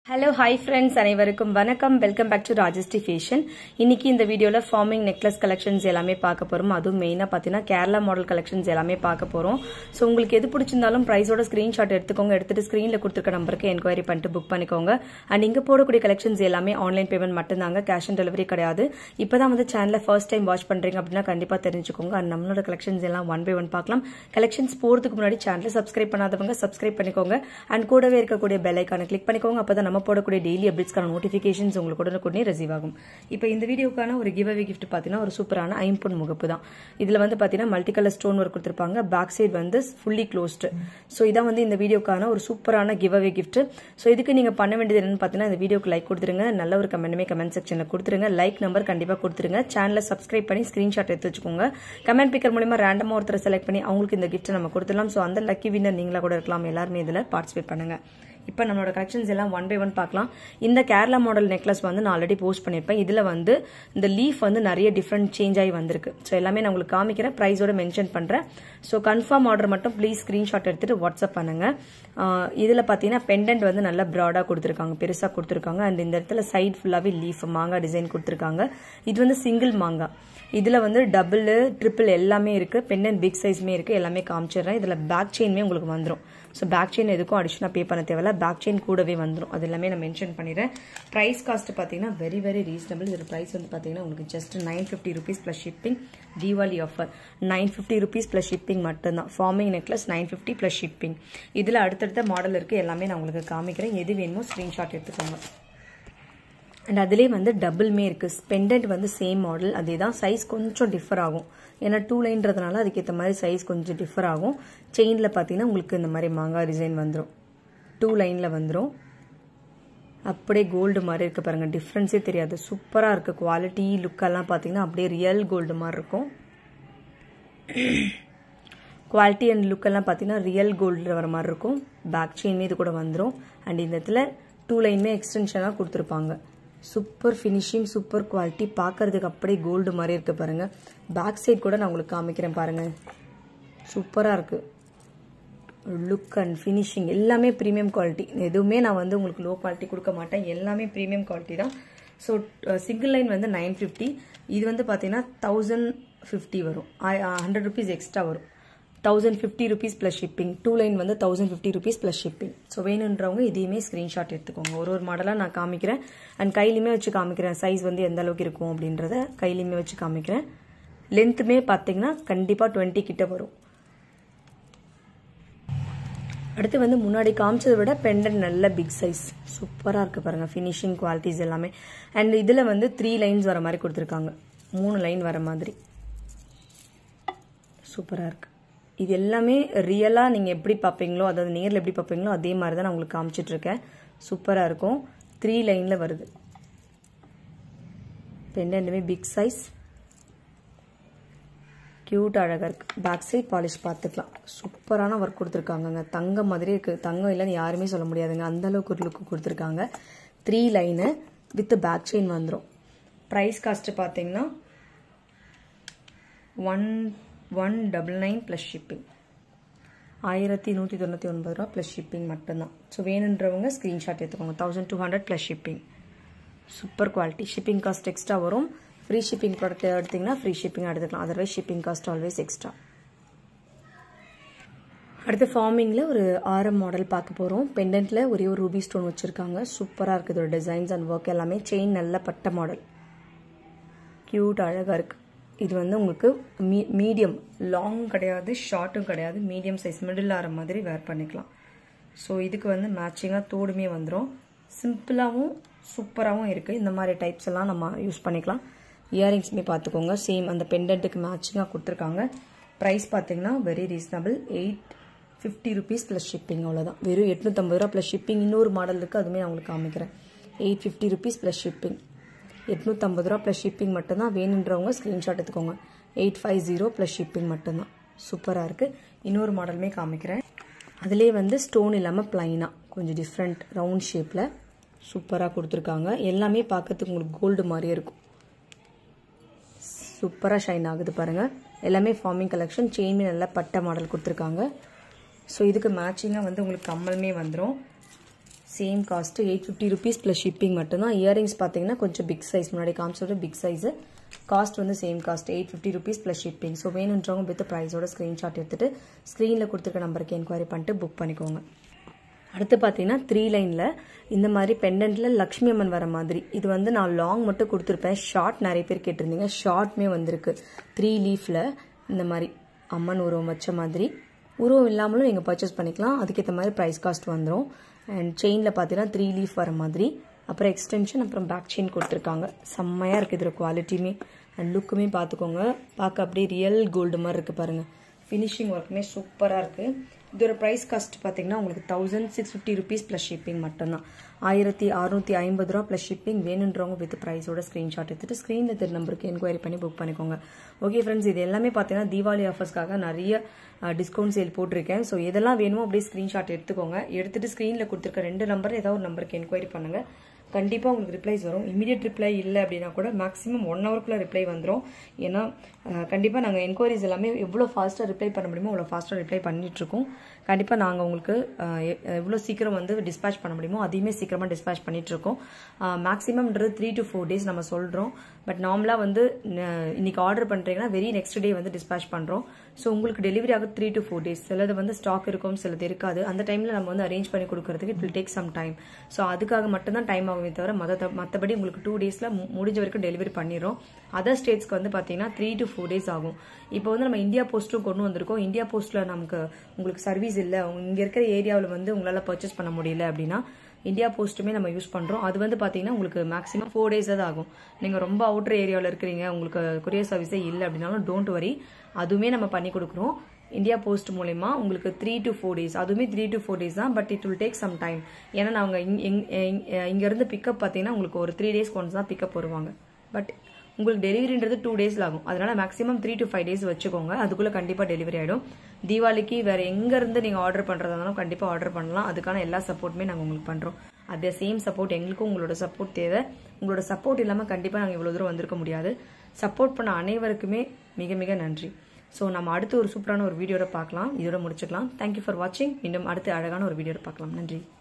hello hi friends அனைவருக்கும் வணக்கம் welcome back to ராஜஸ்டி ஃபேஷன் இன்னைக்கு இந்த வீடியோவில் ஃபார்மிங் நெக்லஸ் கலெக்ஷன்ஸ் எல்லாமே பார்க்க போகிறோம் அதுவும் மெயினாக பார்த்தீங்கன்னா கேரளா மாடல் கலெக்ஷன்ஸ் எல்லாமே பார்க்க போகிறோம் ஸோ உங்களுக்கு எது பிடிச்சிருந்தாலும் ப்ரைஸோட ஸ்க்ரீன்ஷாட் எடுத்துக்கோங்க எடுத்துட்டு ஸ்க்ரீனில் கொடுத்துருக்க நம்பருக்கு என்கொயரி பண்ணிட்டு புக் பண்ணிக்கோங்க அண்ட் இங்கே போடக்கூடிய கலெக்ஷன்ஸ் எல்லாமே ஆன்லைன் பேமெண்ட் மட்டும்தாங்க கேஷ் ஆன் டெலிவரி கிடையாது இப்போ தான் வந்து சேனலை ஃபர்ஸ்ட் டைம் வாட்ச் பண்ணுறீங்க அப்படின்னா கண்டிப்பாக தெரிஞ்சுக்கோங்க அண்ட் நம்மளோட கலெக்ஷன்ஸ் எல்லாம் ஒன் பை ஒன் பார்க்கலாம் கலெக்ஷன்ஸ் போகிறதுக்கு முன்னாடி சேனலை சப்ஸ்கிரைப் பண்ணாதவங்க சப்ஸ்கிரைப் பண்ணிக்கோங்க அண்ட் கூடவே இருக்கக்கூடிய பெல் ஐக்கானை கிளிக் பண்ணிக்கோங்க அப்போ தான் நம்ம போடக்கூடிய டெய்லி அப்டேட்ஸ்க்கான நோட்டிஃபிகேஷன்ஸ் உங்களுக்கு உடனுக்குடனே ரிசீவ் ஆகும் இப்போ இந்த வீடியோக்கான ஒரு கிவ் அவே கிஃப்ட் பார்த்தீங்கன்னா ஒரு சூப்பரான ஐம்பொன் முகப்பு தான் இதில் வந்து பார்த்தீங்கன்னா மல்டி கலர் ஸ்டோன் ஒர்க் கொடுத்துருப்பாங்க பேக் சைடு வந்து ஃபுல்லி க்ளோஸ்டு ஸோ இதான் வந்து இந்த வீடியோக்கான ஒரு சூப்பரான கிவ் அவே கிஃப்ட் ஸோ இதுக்கு நீங்கள் பண்ண வேண்டியது என்னன்னு பார்த்தீங்கன்னா இந்த வீடியோக்கு லைக் கொடுத்துருங்க நல்ல ஒரு கமெண்ட்டுமே கமெண்ட் செக்ஷனில் கொடுத்துருங்க லைக் நம்பர் கண்டிப்பாக கொடுத்துருங்க சேனலை சப்ஸ்கிரைப் பண்ணி ஸ்க்ரீன்ஷாட் எடுத்து வச்சுக்கோங்க கமெண்ட் பிக்கர் மூலியமா ரேண்டமாக ஒருத்தரை செலக்ட் பண்ணி அவங்களுக்கு இந்த கிஃப்ட் நம்ம கொடுத்துடலாம் ஸோ அந்த லக்கி வின்னர் நீங்களா கூட இருக்கலாம் எல்லாருமே இதில் பார்ட்டிசிபேட் பண்ணுங்க இப்போ நம்மளோட கலெக்ஷன்ஸ் எல்லாம் ஒன் பை ஒன் பார்க்கலாம் இந்த கேரளா மாடல் நெக்லஸ் வந்து நான் ஆல்ரெடி போஸ்ட் பண்ணியிருப்பேன் இதில் வந்து இந்த லீஃப் வந்து நிறைய டிஃப்ரெண்ட் சேஞ்ச் ஆகி வந்திருக்கு ஸோ எல்லாமே நான் உங்களுக்கு காமிக்கிறேன் ப்ரைஸோட மென்ஷன் பண்ணுறேன் ஸோ கன்ஃபார்ம் ஆர்டர் மட்டும் ப்ளீஸ் ஸ்க்ரீன்ஷாட் எடுத்துட்டு வாட்ஸ்அப் பண்ணுங்க இதில் பார்த்தீங்கன்னா பெண்டன்ட் வந்து நல்லா ப்ராடாக கொடுத்துருக்காங்க பெருசாக கொடுத்துருக்காங்க அண்ட் இந்த இடத்துல சைட் ஃபுல்லாகவே லீஃப் மாங்காய் டிசைன் கொடுத்துருக்காங்க இது வந்து சிங்கிள் மாங்காய் இதில் வந்து டபுள் ட்ரிபிள் எல்லாமே இருக்குது பெண்டன்ட் பிக் சைஸ்மே இருக்குது எல்லாமே காமிச்சிடுறேன் இதில் பேக் செயின்மே உங்களுக்கு வந்துடும் ஸோ பேக் செயின் எதுக்கும் அடிஷனாக பே பண்ண தேவையில்ல பேக் செயின் கூடவே வந்துடும் அது எல்லாமே நான் மென்ஷன் பண்ணிடுறேன் ப்ரைஸ் காஸ்ட் பார்த்தீங்கன்னா வெரி வெரி ரீசனபிள் இதோட ப்ரைஸ் வந்து பார்த்தீங்கன்னா உங்களுக்கு just nine fifty rupees plus shipping Deepavali offer nine fifty rupees plus shipping மட்டும்தான் forming necklace nine fifty plus shipping இதில் அடுத்தடுத்த மாடல் இருக்குது எல்லாமே நான் உங்களுக்கு காமிக்கிறேன் எது வேணுமோ ஸ்க்ரீன்ஷாட் எடுத்துக்கோங்க அண்ட் அதுலேயே வந்து டபுள்மே இருக்குது ஸ்பெண்டட் வந்து சேம் மாடல் அதே தான் சைஸ் கொஞ்சம் டிஃபர் ஆகும் ஏன்னா டூ லைன்றதுனால அதுக்கேற்ற மாதிரி சைஸ் கொஞ்சம் டிஃபர் ஆகும் செயினில் பார்த்தீங்கன்னா உங்களுக்கு இந்த மாதிரி மாங்காய் டிசைன் வந்துடும் டூ லைனில் வந்துடும் அப்படியே கோல்டு மாதிரி இருக்குது பாருங்கள் டிஃப்ரென்ஸே தெரியாது சூப்பராக இருக்குது குவாலிட்டி லுக்கெல்லாம் பார்த்தீங்கன்னா அப்படியே ரியல் கோல்டு மாதிரி இருக்கும் குவாலிட்டி அண்ட் லுக்கெல்லாம் பார்த்தீங்கன்னா ரியல் கோல்டில் வர மாதிரி இருக்கும் பேக் செயின்மே இது கூட வந்துடும் அண்ட் இந்த இடத்துல டூ லைனுமே எக்ஸ்டென்ஷனாக கொடுத்துருப்பாங்க சூப்பர் ஃபினிஷிங் சூப்பர் குவாலிட்டி பார்க்கறதுக்கு அப்படியே கோல்டு மாதிரி இருக்கு பாருங்க பேக் சைட் கூட நான் உங்களுக்கு காமிக்கிறேன் பாருங்க சூப்பராக இருக்கு லுக் அண்ட் ஃபினிஷிங் எல்லாமே ப்ரீமியம் குவாலிட்டி எதுவுமே நான் வந்து உங்களுக்கு லோ குவாலிட்டி கொடுக்க மாட்டேன் எல்லாமே ப்ரீமியம் குவாலிட்டி தான் ஸோ சிங்கிள் லைன் வந்து நைன் ஃபிஃப்டி இது வந்து பார்த்தீங்கன்னா தௌசண்ட் ஃபிஃப்டி வரும் ஹண்ட்ரட் ருபீஸ் எக்ஸ்ட்ரா வரும் thousand fifty rupees plus shipping two line வந்து thousand fifty rupees plus shipping so வேணுன்றவங்க இதையுமே ஸ்க்ரீன்ஷாட் எடுத்துக்கோங்க ஒரு ஒரு மாடலாக நான் காமிக்கிறேன் அண்ட் கையிலையுமே வச்சு காமிக்கிறேன் சைஸ் வந்து எந்த அளவுக்கு இருக்கும் அப்படின்றத கையிலையுமே வச்சு காமிக்கிறேன் லென்த்துமே பார்த்தீங்கன்னா கண்டிப்பாக டுவெண்ட்டி கிட்ட வரும் அடுத்து வந்து முன்னாடி காமிச்சதை விட பெண்டன்ட் நல்ல பிக் சைஸ் சூப்பராக இருக்குது பாருங்கள் ஃபினிஷிங் குவாலிட்டிஸ் எல்லாமே அண்ட் இதில் வந்து த்ரீ லைன்ஸ் வர மாதிரி கொடுத்துருக்காங்க மூணு லைன் வர மாதிரி சூப்பராக இருக்குது இது எல்லாமே ரியலாக நீங்கள் எப்படி பார்ப்பீங்களோ அதாவது நேரில் எப்படி பார்ப்பீங்களோ அதே மாதிரி தான் நான் உங்களுக்கு காமிச்சிட்ருக்கேன் சூப்பராக இருக்கும் த்ரீ லைனில் வருது பெண்டன்ட்டுமே பிக் சைஸ் க்யூட் அழகாக இருக்குது பேக் சைட் பாலிஷ் பார்த்துக்கலாம் சூப்பரான ஒர்க் கொடுத்துருக்காங்கங்க தங்கம் மாதிரி இருக்குது தங்கம் இல்லைன்னு யாருமே சொல்ல முடியாதுங்க அந்த அளவுக்கு ஒரு லுக்கு கொடுத்துருக்காங்க three line with back chain வந்துடும் ப்ரைஸ் காஸ்ட்டு பார்த்தீங்கன்னா one one double nine plus shipping ஆயிரத்தி நூற்றி தொண்ணூற்றி ஒன்பது ரூபா ப்ளஸ் ஷிப்பிங் மட்டும்தான் ஸோ வேணுன்றவங்க ஸ்க்ரீன்ஷாட் எடுத்துக்கோங்க thousand two hundred plus shipping super quality shipping cost extra வரும் ஃப்ரீ ஷிப்பிங் ப்ராடக்ட் எடுத்திங்கன்னா ஃப்ரீ ஷிப்பிங் எடுத்துக்கலாம் otherwise shipping cost always extra அடுத்து ஃபார்மிங்கில் ஒரு ஆரம் மாடல் பார்க்க போகிறோம் பெண்டன்ட்டில் ஒரே ஒரு ரூபி ஸ்டோன் வச்சுருக்காங்க சூப்பராக இருக்குது இதோட டிசைன்ஸ் அண்ட் ஒர்க் எல்லாமே செயின் நல்ல பட்ட மாடல் க்யூட் அழகாக இருக்குது இது வந்து உங்களுக்கு மீ மீடியம் லாங் கிடையாது ஷார்ட்டும் கிடையாது மீடியம் சைஸ் மிடில் ஆகிற மாதிரி வேர் பண்ணிக்கலாம் ஸோ இதுக்கு வந்து மேட்சிங்காக தோடுமே வந்துடும் சிம்பிளாகவும் சூப்பராகவும் இருக்குது இந்த மாதிரி டைப்ஸ் எல்லாம் நம்ம யூஸ் பண்ணிக்கலாம் இயரிங்ஸுமே பார்த்துக்கோங்க சேம் அந்த பெண்டன்ட்டுக்கு மேட்சிங்காக கொடுத்துருக்காங்க ப்ரைஸ் பார்த்தீங்கன்னா very reasonable eight fifty rupees plus shipping அவ்வளோதான் வெறும் எட்நூற்றம்பது ரூபா ப்ளஸ் ஷிப்பிங் இன்னொரு மாடல் இருக்குது அதுவுமே நான் உங்களுக்கு காமிக்கிறேன் eight fifty rupees plus shipping எட்நூற்றம்பது ரூபா ப்ளஸ் ஷிப்பிங் மட்டும்தான் வேணுன்றவங்க ஸ்க்ரீன்ஷாட் எடுத்துக்கோங்க eight five zero plus shipping மட்டும்தான் சூப்பராக இருக்குது இன்னொரு மாடலுமே காமிக்கிறேன் அதிலே வந்து ஸ்டோன் இல்லாமல் ப்ளைனாக கொஞ்சம் டிஃப்ரெண்ட் ரவுண்ட் ஷேப்பில் சூப்பராக கொடுத்துருக்காங்க எல்லாமே பார்க்கறதுக்கு உங்களுக்கு கோல்டு மாதிரியே இருக்கும் சூப்பராக ஷைன் ஆகுது பாருங்கள் எல்லாமே ஃபார்மிங் கலெக்ஷன் செயின்மே நல்லா பட்டை மாடல் கொடுத்துருக்காங்க ஸோ இதுக்கு மேட்சிங்காக வந்து உங்களுக்கு கம்மலுமே வந்துடும் same cost eight fifty rupees plus shipping மட்டும்தான் இயரிங்ஸ் பார்த்தீங்கன்னா கொஞ்சம் பிக் சைஸ் முன்னாடி காமிச்சோட பிக் சைஸு காஸ்ட் வந்து same cost eight fifty rupees plus shipping so வேணுன்றவங்க வித் ப்ரைஸோட ஸ்க்ரீன்ஷாட் எடுத்துட்டு ஸ்க்ரீனில் கொடுத்துருக்க நம்பருக்கு என்கொயரி பண்ணிட்டு புக் பண்ணிக்கோங்க அடுத்து பார்த்தீங்கன்னா த்ரீ லைனில் இந்த மாதிரி பெண்டன்ட்டில் லக்ஷ்மி அம்மன் வர மாதிரி இது வந்து நான் லாங் மட்டும் கொடுத்துருப்பேன் ஷார்ட் நிறைய பேர் கேட்டிருந்தீங்க ஷார்ட்மே வந்திருக்கு த்ரீ லீஃபில் இந்த மாதிரி அம்மன் உருவம் வச்ச மாதிரி உருவம் இல்லாமலும் நீங்கள் பர்ச்சேஸ் பண்ணிக்கலாம் அதுக்கேற்ற மாதிரி ப்ரைஸ் காஸ்ட் வந்துடும் அண்ட் செயினில் பார்த்தீங்கன்னா த்ரீ லீஃப் வர மாதிரி அப்புறம் எக்ஸ்டென்ஷன் அப்புறம் பேக் செயின் கொடுத்துருக்காங்க செம்மையாக இருக்குது இதில் குவாலிட்டியுமே அண்ட் லுக்குமே பார்த்துக்கோங்க பார்க்க அப்படியே ரியல் கோல்டு மாதிரி இருக்குது பாருங்கள் ஃபினிஷிங் ஒர்க்குமே சூப்பராக இருக்குது இதோட ப்ரைஸ் காஸ்ட் பார்த்தீங்கன்னா உங்களுக்கு thousand six fifty rupees plus shipping மட்டும்தான் ஆயிரத்தி அறுநூற்றி ஐம்பது ரூபா ப்ளஸ் ஷிப்பிங் வேணுன்றவங்க வித் ப்ரைஸோட ஸ்க்ரீன்ஷாட் எடுத்துட்டு ஸ்க்ரீனில் தெரிய நம்பருக்கு என்கொயரி பண்ணி புக் பண்ணிக்கோங்க ஓகே ஃப்ரெண்ட்ஸ் இது எல்லாமே பார்த்தீங்கன்னா தீபாவளி ஆஃபர்ஸ்க்காக நிறைய டிஸ்கவுண்ட் சேல் போட்டிருக்கேன் ஸோ எதெல்லாம் வேணுமோ அப்படியே ஸ்க்ரீன்ஷாட் எடுத்துக்கோங்க எடுத்துட்டு ஸ்க்ரீனில் கொடுத்துருக்க ரெண்டு நம்பர் ஏதாவது ஒரு நம்பருக்கு என்கொயரி பண்ணுங்கள் கண்டிப்பாக உங்களுக்கு ரிப்ளைஸ் வரும் இமீடியட் ரிப்ளை இல்லை அப்படின்னா கூட மேக்ஸிமம் ஒன் ஹவருக்குள்ளே ரிப்ளை வந்துடும் ஏன்னா கண்டிப்பாக நாங்கள் என்கொயரிஸ் எல்லாமே எவ்வளோ ஃபாஸ்ட்டாக ரிப்ளை பண்ண முடியுமோ அவ்வளோ ஃபாஸ்ட்டாக ரிப்ளை பண்ணிகிட்ருக்கோம் கண்டிப்பாக நாங்கள் உங்களுக்கு எவ்வளோ சீக்கிரம் வந்து டிஸ்பேச் பண்ண முடியுமோ அதையுமே சீக்கிரமாக டிஸ்பேச் பண்ணிகிட்ருக்கோம் மேக்ஸிமம்ன்றது த்ரீ டு ஃபோர் டேஸ் நம்ம சொல்கிறோம் பட் நார்மலாக வந்து இன்னைக்கு ஆர்டர் பண்ணுறீங்கன்னா வெரி நெக்ஸ்ட் டே வந்து டிஸ்பேச் பண்ணுறோம் ஸோ உங்களுக்கு டெலிவரி ஆக த்ரீ டு ஃபோர் டேஸ் சிலது வந்து ஸ்டாக் இருக்கும் சிலது இருக்காது அந்த டைமில் நம்ம வந்து அரேஞ்ச் பண்ணி கொடுக்கறதுக்கு it will take some time so அதுக்காக மட்டும்தான் டைம் ஆகுமே தவிர மற்ற மற்றபடி உங்களுக்கு டூ டேஸில் முடிஞ்ச வரைக்கும் டெலிவரி பண்ணிடுறோம் அதர் ஸ்டேட்ஸ்க்கு வந்து பார்த்தீங்கன்னா த்ரீ டு ஃபோர் டேஸ் ஆகும் இப்போ வந்து நம்ம இந்தியா போஸ்ட்டும் கொண்டு வந்திருக்கோம் இந்தியா போஸ்ட்டில் நமக்கு உங்களுக்கு சர்வீஸ் இல்லை இங்கே இருக்கிற ஏரியாவில் வந்து உங்களால் பர்ச்சேஸ் பண்ண முடியல அப்படின்னா இந்தியா போஸ்ட்டுமே நம்ம யூஸ் பண்ணுறோம் அது வந்து பார்த்தீங்கன்னா உங்களுக்கு மேக்ஸிமம் ஃபோர் டேஸ் தான் ஆகும் நீங்கள் ரொம்ப அவுட்டர் ஏரியாவில் இருக்கிறீங்க உங்களுக்கு கொரியர் சர்வீஸே இல்லை அப்படின்னாலும் டோன்ட் வரி அதுவுமே நம்ம பண்ணி கொடுக்குறோம் இந்தியா போஸ்ட் மூலயமா உங்களுக்கு த்ரீ டு ஃபோர் டேஸ் அதுவுமே த்ரீ டு ஃபோர் டேஸ் தான் but it will take some time ஏன்னா நாங்கள் இங்கேருந்து பிக்கப் பார்த்தீங்கன்னா உங்களுக்கு ஒரு த்ரீ டேஸ் கொண்டு தான் பிக்கப் வருவாங்க பட் உங்களுக்கு டெலிவரின்றது டூ டேஸில் ஆகும் அதனால maximum three to five days வச்சுக்கோங்க அதுக்குள்ளே கண்டிப்பாக டெலிவரி ஆகிடும் தீபாவளிக்கு வேறு எங்கேருந்து நீங்கள் ஆர்டர் பண்ணுறதா இருந்தாலும் கண்டிப்பாக ஆர்டர் பண்ணலாம் அதுக்கான எல்லா சப்போர்ட்டுமே நாங்கள் உங்களுக்கு பண்ணுறோம் அதே சேம் சப்போர்ட் எங்களுக்கும் உங்களோட சப்போர்ட் தேவை உங்களோட சப்போர்ட் இல்லாமல் கண்டிப்பாக நாங்கள் இவ்வளோ தூரம் வந்திருக்க முடியாது சப்போர்ட் பண்ண அனைவருக்குமே மிக மிக நன்றி ஸோ நம்ம அடுத்து ஒரு சூப்பரான ஒரு வீடியோட பார்க்கலாம் இதோட முடிச்சுக்கலாம் தேங்க்யூ ஃபார் வாட்சிங் மீண்டும் அடுத்து அழகான ஒரு வீடியோட பார்க்கலாம் நன்றி